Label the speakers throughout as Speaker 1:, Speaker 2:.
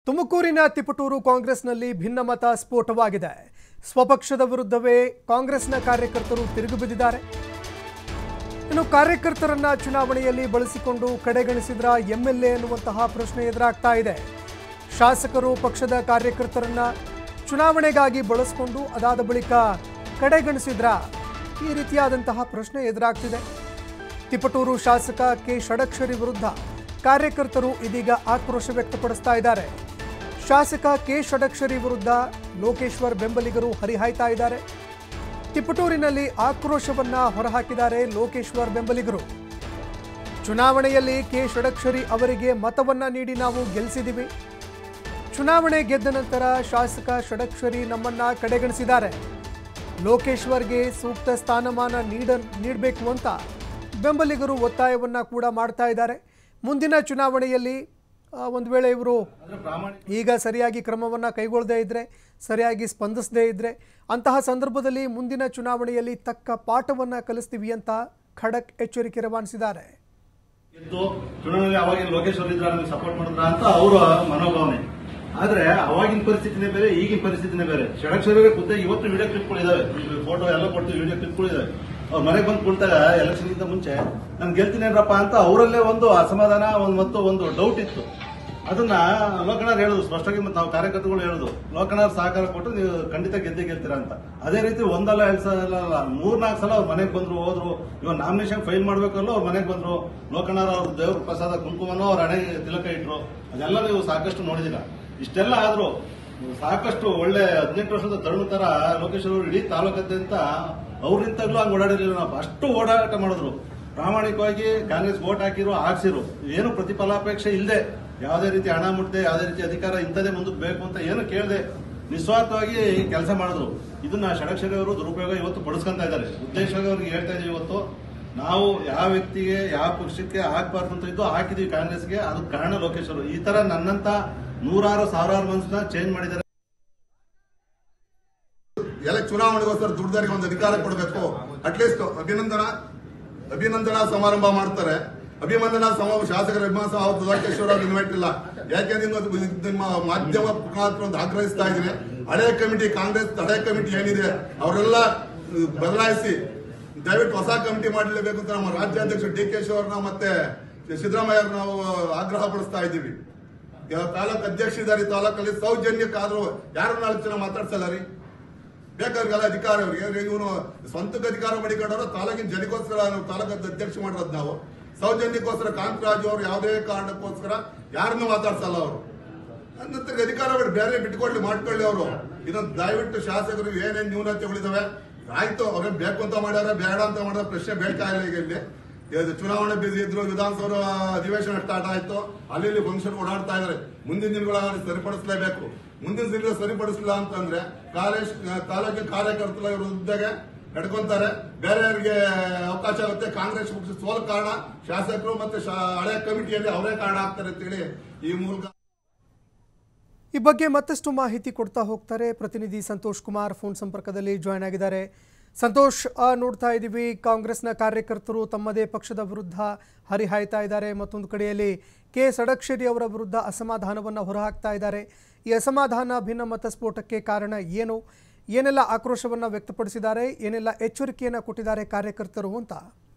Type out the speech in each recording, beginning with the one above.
Speaker 1: ತುಮಕೂರಿನ ತಿಪಟೂರು ಕಾಂಗ್ರೆಸ್ನಲ್ಲಿ ಭಿನ್ನಮತ ಸ್ಫೋಟವಾಗಿದೆ ಸ್ವಪಕ್ಷದ ವಿರುದ್ಧವೇ ಕಾಂಗ್ರೆಸ್ನ ಕಾರ್ಯಕರ್ತರು ತಿರುಗಿ ಬಿದ್ದಿದ್ದಾರೆ ಇನ್ನು ಕಾರ್ಯಕರ್ತರನ್ನ ಚುನಾವಣೆಯಲ್ಲಿ ಬಳಸಿಕೊಂಡು ಕಡೆಗಣಿಸಿದ್ರ ಎಂಎಲ್ಎ ಎನ್ನುವಂತಹ ಪ್ರಶ್ನೆ ಎದುರಾಗ್ತಾ ಇದೆ ಶಾಸಕರು ಪಕ್ಷದ ಕಾರ್ಯಕರ್ತರನ್ನ ಚುನಾವಣೆಗಾಗಿ ಬಳಸಿಕೊಂಡು ಅದಾದ ಬಳಿಕ ಕಡೆಗಣಿಸಿದ್ರ ಈ ರೀತಿಯಾದಂತಹ ಪ್ರಶ್ನೆ ಎದುರಾಗ್ತಿದೆ ತಿಪಟೂರು ಶಾಸಕ ಕೆ ಷಡಕ್ಷರಿ ವಿರುದ್ಧ ಕಾರ್ಯಕರ್ತರು ಇದೀಗ ಆಕ್ರೋಶ ವ್ಯಕ್ತಪಡಿಸ್ತಾ ಇದ್ದಾರೆ ಶಾಸಕ ಕೆ ಷಡಕ್ಷರಿ ವಿರುದ್ಧ ಲೋಕೇಶ್ವರ್ ಬೆಂಬಲಿಗರು ಹರಿಹಾಯ್ತಾ ಇದ್ದಾರೆ ತಿಪಟೂರಿನಲ್ಲಿ ಆಕ್ರೋಶವನ್ನ ಹೊರಹಾಕಿದ್ದಾರೆ ಲೋಕೇಶ್ವರ್ ಬೆಂಬಲಿಗರು ಚುನಾವಣೆಯಲ್ಲಿ ಕೆ ಷಡಕ್ಷರಿ ಅವರಿಗೆ ಮತವನ್ನ ನೀಡಿ ನಾವು ಗೆಲ್ಲಿಸಿದ್ದೀವಿ ಚುನಾವಣೆ ಗೆದ್ದ ನಂತರ ಶಾಸಕ ಷಡಕ್ಷರಿ ನಮ್ಮನ್ನ ಕಡೆಗಣಿಸಿದ್ದಾರೆ ಲೋಕೇಶ್ವರ್ಗೆ ಸೂಕ್ತ ಸ್ಥಾನಮಾನ ನೀಡ ನೀಡಬೇಕು ಅಂತ ಬೆಂಬಲಿಗರು ಒತ್ತಾಯವನ್ನ ಕೂಡ ಮಾಡ್ತಾ ಇದ್ದಾರೆ ಮುಂದಿನ ಚುನಾವಣೆಯಲ್ಲಿ ಆ, ಒಂದು ವೇಳೆ ಇವರು ಈಗ ಸರಿಯಾಗಿ ಕ್ರಮವನ್ನು ಕೈಗೊಳ್ಳದೇ ಇದ್ದರೆ ಸರಿಯಾಗಿ ಸ್ಪಂದಿಸದೇ ಇದ್ದರೆ ಅಂತಹ ಸಂದರ್ಭದಲ್ಲಿ ಮುಂದಿನ ಚುನಾವಣೆಯಲ್ಲಿ ತಕ್ಕ ಪಾಠವನ್ನು ಕಲಿಸ್ತೀವಿ ಅಂತ ಖಡಕ್ ಎಚ್ಚರಿಕೆ ರವಾನಿಸಿದ್ದಾರೆ
Speaker 2: ಇದ್ದು ಚುನಾವಣೆಯಲ್ಲಿ ಅವಾಗಿನ ಲೋಕೇಶ್ವರ್ ಇದ್ರ ನಮಗೆ ಸಪೋರ್ಟ್ ಮಾಡಿದ್ರ ಅಂತ ಅವರ ಮನೋಭಾವನೆ ಆದ್ರೆ ಅವಾಗಿನ ಪರಿಸ್ಥಿತಿನೇ ಬೇರೆ ಈಗಿನ ಪರಿಸ್ಥಿತಿನೇ ಬೇರೆ ಷಡಕ್ಷರಿಗೆ ಖುದ್ದ ಇವತ್ತು ವಿಡಿಯೋ ಕ್ಲಿಪ್ಗಳಿದಾವೆ ಫೋಟೋ ಎಲ್ಲ ಕೊಡ್ತೀವಿ ವಿಡಿಯೋ ಕ್ಲಿಪ್ಗಳಿದಾವೆ ಅವ್ರ ಮನೆಗೆ ಬಂದು ಕುಳಿತಾಗ ಎಲೆಕ್ಷನ್ ಗಿಂತ ಮುಂಚೆ ನಾನು ಗೆಲ್ತೀನೇನ್ರಪ್ಪ ಅಂತ ಅವರಲ್ಲೇ ಒಂದು ಅಸಮಾಧಾನ ಒಂದು ಮತ್ತು ಒಂದು ಡೌಟ್ ಇತ್ತು ಅದನ್ನ ಲೋಕನಾಥ್ ಹೇಳುದು ಸ್ಪಷ್ಟವಾಗಿ ಮತ್ತೆ ನಾವು ಕಾರ್ಯಕರ್ತರುಗಳು ಹೇಳುದು ಲೋಕನಾಥ್ ಸಹಕಾರ ಕೊಟ್ಟು ನೀವು ಖಂಡಿತ ಗೆದ್ದೆ ಗೆಲ್ತೀರಾ ಅಂತ ಅದೇ ರೀತಿ ಒಂದಲ್ಲ ಎರಡ್ ಸಲ ಅಲ್ಲ ಮೂರ್ನಾಲ್ಕು ಸಲ ಅವ್ರ ಮನೆಗೆ ಬಂದ್ರು ಹೋದ್ರು ಇವಾಗ ನಾಮಿನೇಷನ್ ಫೈಲ್ ಮಾಡ್ಬೇಕಲ್ಲ ಅವ್ರ ಮನೆಗೆ ಬಂದ್ರು ಲೋಕನಾಥ್ ಅವ್ರ ದೇವ್ರ ಪ್ರಸಾದ ಕುಂಕುಮನೋ ಅವ್ರ ಹಣೆ ತಿಲಕ ಇಟ್ರು ಅದೆಲ್ಲ ನೀವು ಸಾಕಷ್ಟು ನೋಡಿದಿರ ಇಷ್ಟೆಲ್ಲ ಆದ್ರೂ ಸಾಕಷ್ಟು ಒಳ್ಳೆ ಹದಿನೆಂಟು ವರ್ಷದ ತರುಣ ತರ ಲೋಕೇಶ್ವರ ಅವರು ಇಡೀ ತಾಲೂಕದ್ದಂತ ಅವ್ರಿಂತಲೂ ಹಂಗೆ ಓಡಾಡಿರ್ಲಿಲ್ಲ ನಾವು ಅಷ್ಟು ಓಡಾಟ ಮಾಡಿದ್ರು ಪ್ರಾಮಾಣಿಕವಾಗಿ ಕಾಂಗ್ರೆಸ್ ವೋಟ್ ಹಾಕಿರು ಹಾಕ್ಸಿರು ಏನು ಪ್ರತಿಫಲಾಪೇಕ್ಷೆ ಇಲ್ಲದೆ ಯಾವುದೇ ರೀತಿ ಹಣ ಮುಟ್ಟದೆ ಯಾವುದೇ ರೀತಿ ಅಧಿಕಾರ ಇಂಥದೇ ಮುಂದಕ್ಕೆ ಬೇಕು ಅಂತ ಏನು ಕೇಳದೆ ನಿಸ್ವಾರ್ಥವಾಗಿ ಕೆಲಸ ಮಾಡಿದ್ರು ಇದನ್ನ ಷಡಕ್ಷರಿ ಅವರು ದುರುಪಯೋಗ ಇವತ್ತು ಪಡಿಸ್ಕೊಂತ ಇದ್ದಾರೆ ಉದ್ದೇಶವಾಗಿ ಅವ್ರಿಗೆ ಹೇಳ್ತಾ ಇದೀವಿ ಇವತ್ತು ನಾವು ಯಾವ ವ್ಯಕ್ತಿಗೆ ಯಾವ ಪಕ್ಷಕ್ಕೆ ಹಾಕ್ಬಾರ್ದು ಅಂತ ಇದ್ದು ಹಾಕಿದೀವಿ ಕಾಂಗ್ರೆಸ್ಗೆ ಅದಕ್ಕೆ ಕಾರಣ ಲೋಕೇಶ್ವರು ಈ ತರ ನನ್ನಂತ ನೂರಾರು ಸಾವಿರಾರು ಮನ್ಸನ್ನ ಚೇಂಜ್ ಮಾಡಿದ್ದಾರೆ
Speaker 3: ಎಲ್ಲ ಚುನಾವಣೆಗೋಸ್ಕರ ದುಡ್ದರಿಗೆ ಒಂದು ಅಧಿಕಾರ ಕೊಡಬೇಕು ಅಟ್ಲೀಸ್ಟ್ ಅಭಿನಂದನಾ ಅಭಿನಂದನಾ ಸಮಾರಂಭ ಮಾಡ್ತಾರೆ ಅಭಿನಂದನಾ ಸಮಾರಂಭ ಶಾಸಕರ ಅಭಿಮಾನ ಅವತ್ತು ಲೋಕೇಶ್ವರ ಅವ್ರು ಇನ್ವೈಟ್ ಇಲ್ಲ ಯಾಕೆಂದ್ರೆ ಇವತ್ತು ನಿಮ್ಮ ಮಾಧ್ಯಮ ಮುಖಾಂತರ ಒಂದು ಆಗ್ರಹಿಸ್ತಾ ಇದ್ದೀನಿ ಹಳೆ ಕಮಿಟಿ ಕಾಂಗ್ರೆಸ್ ಹಳೆ ಕಮಿಟಿ ಏನಿದೆ ಅವರೆಲ್ಲ ಬದಲಾಯಿಸಿ ದಯವಿಟ್ಟು ಹೊಸ ಕಮಿಟಿ ಮಾಡಲೇಬೇಕು ಅಂತ ನಮ್ಮ ರಾಜ್ಯಾಧ್ಯಕ್ಷ ಡಿ ಕೆ ಶಿವರ್ನ ಮತ್ತೆ ಸಿದ್ದರಾಮಯ್ಯ ಅವ್ರನ್ನ ನಾವು ಆಗ್ರಹ ಪಡಿಸ್ತಾ ಇದ್ದೀವಿ ಯಾವ ತಾಲೂಕು ಅಧ್ಯಕ್ಷ ಇದ್ದಾರೆ ಈ ತಾಲೂಕಲ್ಲಿ ಸೌಜನ್ಯಕ್ಕಾದ್ರೂ ಯಾರು ನಾಲ್ಕು ಜನ ಮಾತಾಡ್ಸಲ್ಲ ರೀ ಬೇಕಾದ್ರಿಗೆಲ್ಲ ಅಧಿಕಾರ ಅವ್ರಿಗೆ ಇವನು ಸ್ವಂತಕ್ಕೆ ಅಧಿಕಾರ ಮಾಡಿಕೊಂಡವರು ತಾಲೂಕಿನ ಜನಕ್ಕೋಸ್ಕರ ನಾವು ತಾಲೂಕು ಅಧ್ಯಕ್ಷ ಮಾಡಿರೋದು ನಾವು ಸೌಜನ್ಯಕ್ಕೋಸ್ಕರ ಕಾಂತರಾಜು ಅವರು ಯಾವುದೇ ಕಾರಣಕ್ಕೋಸ್ಕರ ಯಾರನ್ನೂ ಮಾತಾಡ್ಸಲ್ಲ ಅವರು ನಂತರ ಅಧಿಕಾರ ಬಿಟ್ಟು ಬೇರೆ ಬಿಟ್ಕೊಳ್ಳಿ ಮಾಡ್ಕೊಳ್ಳಿ ಅವರು ಇದೊಂದು ದಯವಿಟ್ಟು ಶಾಸಕರು ಏನೇನ್ ನ್ಯೂನತೆಗಳಿದಾವೆ ಆಯ್ತು ಅವ್ರೇನ್ ಬೇಕು ಅಂತ ಮಾಡ್ಯಾರ ಬೇಡ ಅಂತ ಮಾಡಿದ ಪ್ರಶ್ನೆ ಬೇಕಾ ಇಲ್ಲ ಈಗ ಇಲ್ಲಿ ಇದು ಚುನಾವಣೆ ಬಿಸಿ ಇದ್ರು ವಿಧಾನಸೌಧ ಅಧಿವೇಶನ ಸ್ಟಾರ್ಟ್ ಆಯ್ತು ಅಲ್ಲಿ ಇಲ್ಲಿ ಫಂಕ್ಷನ್ ಓಡಾಡ್ತಾ ಇದಾರೆ ಮುಂದಿನ ದಿನಗಳಲ್ಲಿ ಸರಿಪಡಿಸಲೇಬೇಕು ಮುಂದಿನ ದಿನ ಸರಿಪಡಿಸಲಿಲ್ಲ ಅಂತಂದ್ರೆ ಕಾಲೇಜ್ ತಾಲೂಕಿನ ಕಾರ್ಯಕರ್ತರ ವೃದ್ಧಗೆ ನಡ್ಕೊಂತಾರೆ ಬೇರೆಯವರಿಗೆ ಅವಕಾಶ ಆಗುತ್ತೆ ಕಾಂಗ್ರೆಸ್ ಪಕ್ಷ ಸೋಲ್ ಕಾರಣ ಶಾಸಕರು ಮತ್ತೆ ಶಾ- ಹಳೆ ಕಮಿಟಿಯಲ್ಲಿ ಅವರೇ ಕಾರಣ ಆಗ್ತಾರೆ ಅಂತೇಳಿ ಈ ಮೂಲಕ
Speaker 1: ಈ ಬಗ್ಗೆ ಮತ್ತಷ್ಟು ಮಾಹಿತಿ ಕೊಡ್ತಾ ಹೋಗ್ತಾರೆ ಪ್ರತಿನಿಧಿ ಸಂತೋಷ್ ಕುಮಾರ್ ಫೋನ್ ಸಂಪರ್ಕದಲ್ಲಿ ಜಾಯ್ನ್ ಆಗಿದ್ದಾರೆ ಸಂತೋಷ್ ಆ, ನೋಡ್ತಾ ಇದ್ದೀವಿ ಕಾಂಗ್ರೆಸ್ನ ಕಾರ್ಯಕರ್ತರು ತಮ್ಮದೇ ಪಕ್ಷದ ವಿರುದ್ಧ ಹರಿಹಾಯ್ತಾ ಇದ್ದಾರೆ ಮತ್ತೊಂದು ಕಡೆಯಲ್ಲಿ ಕೆ ಸಡಕ್ಷರಿ ಅವರ ವಿರುದ್ಧ ಅಸಮಾಧಾನವನ್ನು ಹೊರಹಾಕ್ತಾ ಇದ್ದಾರೆ ಈ ಅಸಮಾಧಾನ ಭಿನ್ನಮತ ಸ್ಫೋಟಕ್ಕೆ ಕಾರಣ ಏನು ಏನೆಲ್ಲ ಆಕ್ರೋಶವನ್ನು ವ್ಯಕ್ತಪಡಿಸಿದ್ದಾರೆ ಏನೆಲ್ಲ ಎಚ್ಚರಿಕೆಯನ್ನು ಕೊಟ್ಟಿದ್ದಾರೆ ಕಾರ್ಯಕರ್ತರು ಅಂತ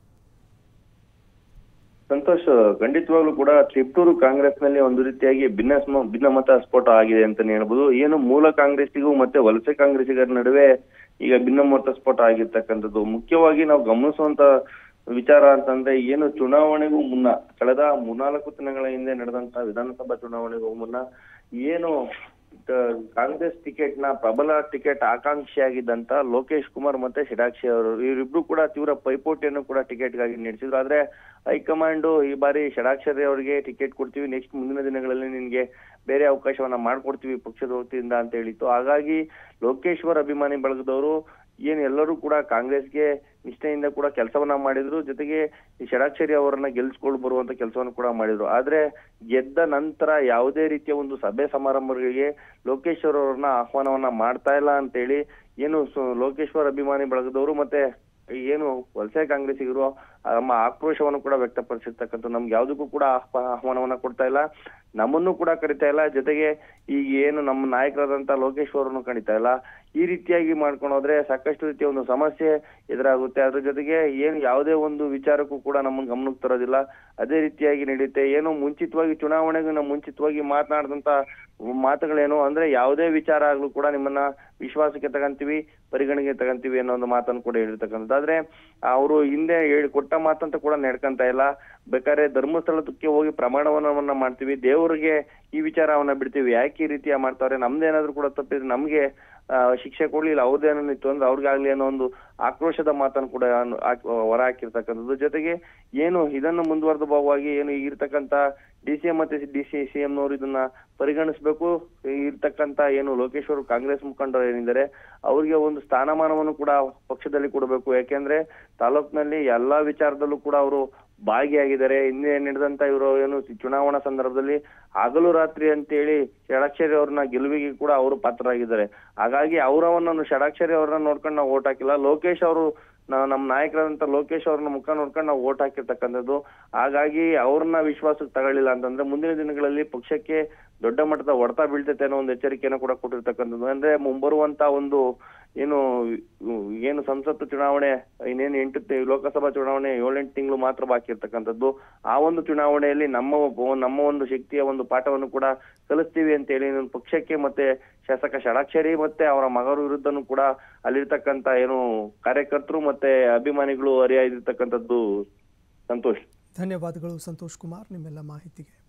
Speaker 4: ಸಂತೋಷ್ ಖಂಡಿತವಾಗ್ಲೂ ಕೂಡ ತಿಪ್ಟೂರು ಕಾಂಗ್ರೆಸ್ನಲ್ಲಿ ಒಂದು ರೀತಿಯಾಗಿ ಭಿನ್ನ ಸ್ಮ- ಭಿನ್ನಮತ ಸ್ಫೋಟ ಆಗಿದೆ ಅಂತಾನೆ ಹೇಳ್ಬೋದು ಏನು ಮೂಲ ಕಾಂಗ್ರೆಸ್ಸಿಗೂ ಮತ್ತೆ ವಲಸೆ ಕಾಂಗ್ರೆಸ್ಸಿಗರ ನಡುವೆ ಈಗ ಭಿನ್ನಮತ ಸ್ಫೋಟ ಆಗಿರ್ತಕ್ಕಂಥದ್ದು ಮುಖ್ಯವಾಗಿ ನಾವು ಗಮನಿಸುವಂತ ವಿಚಾರ ಅಂತಂದ್ರೆ ಏನು ಚುನಾವಣೆಗೂ ಮುನ್ನ ಕಳೆದ ಮೂರ್ನಾಲ್ಕು ದಿನಗಳ ಹಿಂದೆ ನಡೆದಂತ ವಿಧಾನಸಭಾ ಚುನಾವಣೆಗೂ ಮುನ್ನ ಏನು ತ- ಕಾಂಗ್ರೆಸ್ ಟಿಕೆಟ್ ನ ಪ್ರಬಲ ಟಿಕೆಟ್ ಆಕಾಂಕ್ಷಿಯಾಗಿದ್ದಂತ ಲೋಕೇಶ್ ಕುಮಾರ್ ಮತ್ತೆ ಶಿಡಾಕ್ಷಿ ಅವರು ಇವರಿಬ್ರು ಕೂಡ ತೀವ್ರ ಪೈಪೋಟಿಯನ್ನು ಕೂಡ ಟಿಕೆಟ್ ಗಾಗಿ ನಡೆಸಿದ್ರು ಆದ್ರೆ ಹೈಕಮಾಂಡ್ ಈ ಬಾರಿ ಷಡಾಕ್ಷರಿ ಅವರಿಗೆ ಟಿಕೆಟ್ ಕೊಡ್ತೀವಿ ನೆಕ್ಸ್ಟ್ ಮುಂದಿನ ದಿನಗಳಲ್ಲಿ ನಿನ್ಗೆ ಬೇರೆ ಅವಕಾಶವನ್ನ ಮಾಡ್ಕೊಡ್ತೀವಿ ಪಕ್ಷದ ವತಿಯಿಂದ ಅಂತ ಹೇಳಿತ್ತು ಹಾಗಾಗಿ ಲೋಕೇಶ್ವರ್ ಅಭಿಮಾನಿ ಬಳಗದವರು ಏನ್ ಎಲ್ಲರೂ ಕೂಡ ಕಾಂಗ್ರೆಸ್ಗೆ ನಿಷ್ಠೆಯಿಂದ ಕೂಡ ಕೆಲಸವನ್ನ ಮಾಡಿದ್ರು ಜೊತೆಗೆ ಈ ಷಡಾಕ್ಷರಿ ಅವರನ್ನ ಗೆಲ್ಸ್ಕೊಂಡು ಬರುವಂತ ಕೆಲಸವನ್ನು ಕೂಡ ಮಾಡಿದ್ರು ಆದ್ರೆ ಗೆದ್ದ ನಂತರ ಯಾವುದೇ ರೀತಿಯ ಒಂದು ಸಭೆ ಸಮಾರಂಭಗಳಿಗೆ ಲೋಕೇಶ್ವರ್ ಅವರನ್ನ ಆಹ್ವಾನವನ್ನ ಮಾಡ್ತಾ ಇಲ್ಲ ಅಂತೇಳಿ ಏನು ಸು- ಲೋಕೇಶ್ವರ್ ಅಭಿಮಾನಿ ಬಳಗದವರು ಮತ್ತೆ ಏನು ವಲಸೆ ಕಾಂಗ್ರೆಸ್ಸಿಗರು ನಮ್ಮ ಆಕ್ರೋಶವನ್ನು ಕೂಡ ವ್ಯಕ್ತಪಡಿಸಿರ್ತಕ್ಕಂಥ ನಮ್ಗೆ ಯಾವ್ದಕ್ಕೂ ಕೂಡ ಆಹ್ವಾ- ಆಹ್ವಾನವನ್ನ ಕೊಡ್ತಾ ಇಲ್ಲ ನಮ್ಮನ್ನು ಕೂಡ ಕರಿತಾ ಇಲ್ಲ ಜೊತೆಗೆ ಈಗ ಏನು ನಮ್ಮ ನಾಯಕರಾದಂತ ಲೋಕೇಶ್ ಅವರನ್ನು ಕರಿತಾ ಇಲ್ಲ ಈ ರೀತಿಯಾಗಿ ಮಾಡ್ಕೊಂಡು ಹೋದ್ರೆ ಸಾಕಷ್ಟು ರೀತಿಯ ಒಂದು ಸಮಸ್ಯೆ ಎದುರಾಗುತ್ತೆ ಅದ್ರ ಜೊತೆಗೆ ಏನು ಯಾವುದೇ ಒಂದು ವಿಚಾರಕ್ಕೂ ಕೂಡ ನಮ್ಮ ಗಮನಕ್ಕೆ ತರೋದಿಲ್ಲ ಅದೇ ರೀತಿಯಾಗಿ ನಡೆಯುತ್ತೆ ಏನು ಮುಂಚಿತವಾಗಿ ಚುನಾವಣೆಗೂ ನಾವು ಮುಂಚಿತವಾಗಿ ಮಾತನಾಡಿದಂತ ಮಾತುಗಳೇನು ಅಂದ್ರೆ ಯಾವುದೇ ವಿಚಾರ ಆಗ್ಲೂ ಕೂಡ ನಿಮ್ಮನ್ನ ವಿಶ್ವಾಸಕ್ಕೆ ತಗಂತೀವಿ ಪರಿಗಣನೆಗೆ ತಗಂತೀವಿ ಅನ್ನೋ ಒಂದು ಮಾತನ್ನು ಕೂಡ ಹೇಳಿರ್ತಕ್ಕಂಥದ್ದು ಆದ್ರೆ ಅವರು ಹಿಂದೆ ಹೇಳಿ ಕೊಟ್ಟ ಮಾತಂತ ಕೂಡ ನಡ್ಕಂತ ಇಲ್ಲ ಬೇಕಾದ್ರೆ ಧರ್ಮಸ್ಥಳಕ್ಕೆ ಹೋಗಿ ಪ್ರಮಾಣವನ್ನ ಮಾಡ್ತೀವಿ ದೇವರಿಗೆ ಈ ವಿಚಾರವನ್ನ ಬಿಡ್ತೀವಿ ಯಾಕೆ ಈ ರೀತಿಯ ಮಾಡ್ತಾವ್ರೆ ನಮ್ದೇನಾದ್ರೂ ಕೂಡ ತಪ್ಪಿದ್ರೆ ನಮ್ಗೆ ಆ, ಶಿಕ್ಷೆ ಕೊಡ್ಲಿಲ್ಲ ಅವ್ರದ್ದೇನೋ ಇತ್ತು ಅಂದ್ರೆ ಅವ್ರಿಗಾಗ್ಲಿ ಅನ್ನೋ ಒಂದು ಆಕ್ರೋಶದ ಮಾತನ್ನು ಕೂಡ ಅನ್- ಹಾಕ್- ಹೊರ ಹಾಕಿರ್ತಕ್ಕಂಥದ್ದು ಜೊತೆಗೆ ಏನು ಇದನ್ನು ಮುಂದುವರೆದ ಭಾಗವಾಗಿ ಏನು ಇರ್ತಕ್ಕಂತ ಡಿ ಸಿ ಎಂ ಮತ್ತೆ ಡಿ ಸಿ ಸಿ ಎಂ ನವರು ಇದನ್ನ ಪರಿಗಣಿಸಬೇಕು ಇರ್ತಕ್ಕಂತ ಏನು ಲೋಕೇಶ್ವರ್ ಕಾಂಗ್ರೆಸ್ ಮುಖಂಡರು ಏನಿದ್ದಾರೆ ಅವ್ರಿಗೆ ಒಂದು ಸ್ಥಾನಮಾನವನ್ನು ಕೂಡ ಪಕ್ಷದಲ್ಲಿ ಕೊಡಬೇಕು ಯಾಕೆಂದ್ರೆ ತಾಲೂಕಿನಲ್ಲಿ ಎಲ್ಲಾ ವಿಚಾರದಲ್ಲೂ ಕೂಡ ಅವರು ಭಾಗಿಯಾಗಿದ್ದಾರೆ ಹಿಂದೆ ನಡೆದಂತ ಇವರು ಏನು ಚುನಾವಣಾ ಸಂದರ್ಭದಲ್ಲಿ ಹಗಲು ರಾತ್ರಿ ಅಂತೇಳಿ ಷಡಾಕ್ಷರಿ ಅವ್ರನ್ನ ಗೆಲುವಿಗೆ ಕೂಡ ಅವರು ಪಾತ್ರರಾಗಿದ್ದಾರೆ ಹಾಗಾಗಿ ಅವರವನ್ನ ಷಡಾಕ್ಷರಿ ಅವ್ರನ್ನ ನೋಡ್ಕೊಂಡು ನಾವು ಓಟ್ ಹಾಕಿಲ್ಲ ಲೋಕೇಶ್ ಅವರು ನಾವು ನಮ್ಮ ನಾಯಕರಾದಂತ ಲೋಕೇಶ್ ಅವ್ರನ್ನ ಮುಖ ನೋಡ್ಕೊಂಡು ನಾವು ಓಟ್ ಹಾಕಿರ್ತಕ್ಕಂಥದ್ದು ಹಾಗಾಗಿ ಅವ್ರನ್ನ ವಿಶ್ವಾಸಕ್ಕೆ ತಗೊಳ್ಳಿಲ್ಲ ಅಂತಂದ್ರೆ ಮುಂದಿನ ದಿನಗಳಲ್ಲಿ ಪಕ್ಷಕ್ಕೆ ದೊಡ್ಡ ಮಟ್ಟದ ಹೊಡೆತ ಬೀಳ್ತೈತೆ ಅನ್ನೋ ಒಂದು ಎಚ್ಚರಿಕೆಯನ್ನು ಕೂಡ ಕೊಟ್ಟಿರ್ತಕ್ಕಂಥದ್ದು ಅಂದ್ರೆ ಮುಂಬರುವಂತ ಒಂದು ಏನು ಏನು ಸಂಸತ್ತು ಚುನಾವಣೆ ಇನ್ನೇನು ಎಂಟು ತಿ- ಲೋಕಸಭಾ ಚುನಾವಣೆ ಏಳೆಂಟು ತಿಂಗಳು ಮಾತ್ರ ಬಾಕಿ ಇರ್ತಕ್ಕಂಥದ್ದು ಆ ಒಂದು ಚುನಾವಣೆಯಲ್ಲಿ ನಮ್ಮ ಒಬ್ಬ- ನಮ್ಮ ಒಂದು ಶಕ್ತಿಯ ಒಂದು ಪಾಠವನ್ನು ಕೂಡ ಕಲಿಸ್ತೀವಿ ಅಂತ ಹೇಳಿ ನನ್ನ ಪಕ್ಷಕ್ಕೆ ಮತ್ತೆ ಶಾಸಕ ಷಡಾಕ್ಷರಿ ಮತ್ತೆ ಅವರ ಮಗರ ವಿರುದ್ಧನೂ ಕೂಡ ಅಲ್ಲಿರ್ತಕ್ಕಂತ ಏನು ಕಾರ್ಯಕರ್ತರು ಮತ್ತೆ ಅಭಿಮಾನಿಗಳು ಹರಿಯಾಗಿರ್ತಕ್ಕಂಥದ್ದು ಸಂತೋಷ್
Speaker 1: ಧನ್ಯವಾದಗಳು ಸಂತೋಷ್ ಕುಮಾರ್ ನಿಮ್ಮೆಲ್ಲ ಮಾಹಿತಿಗೆ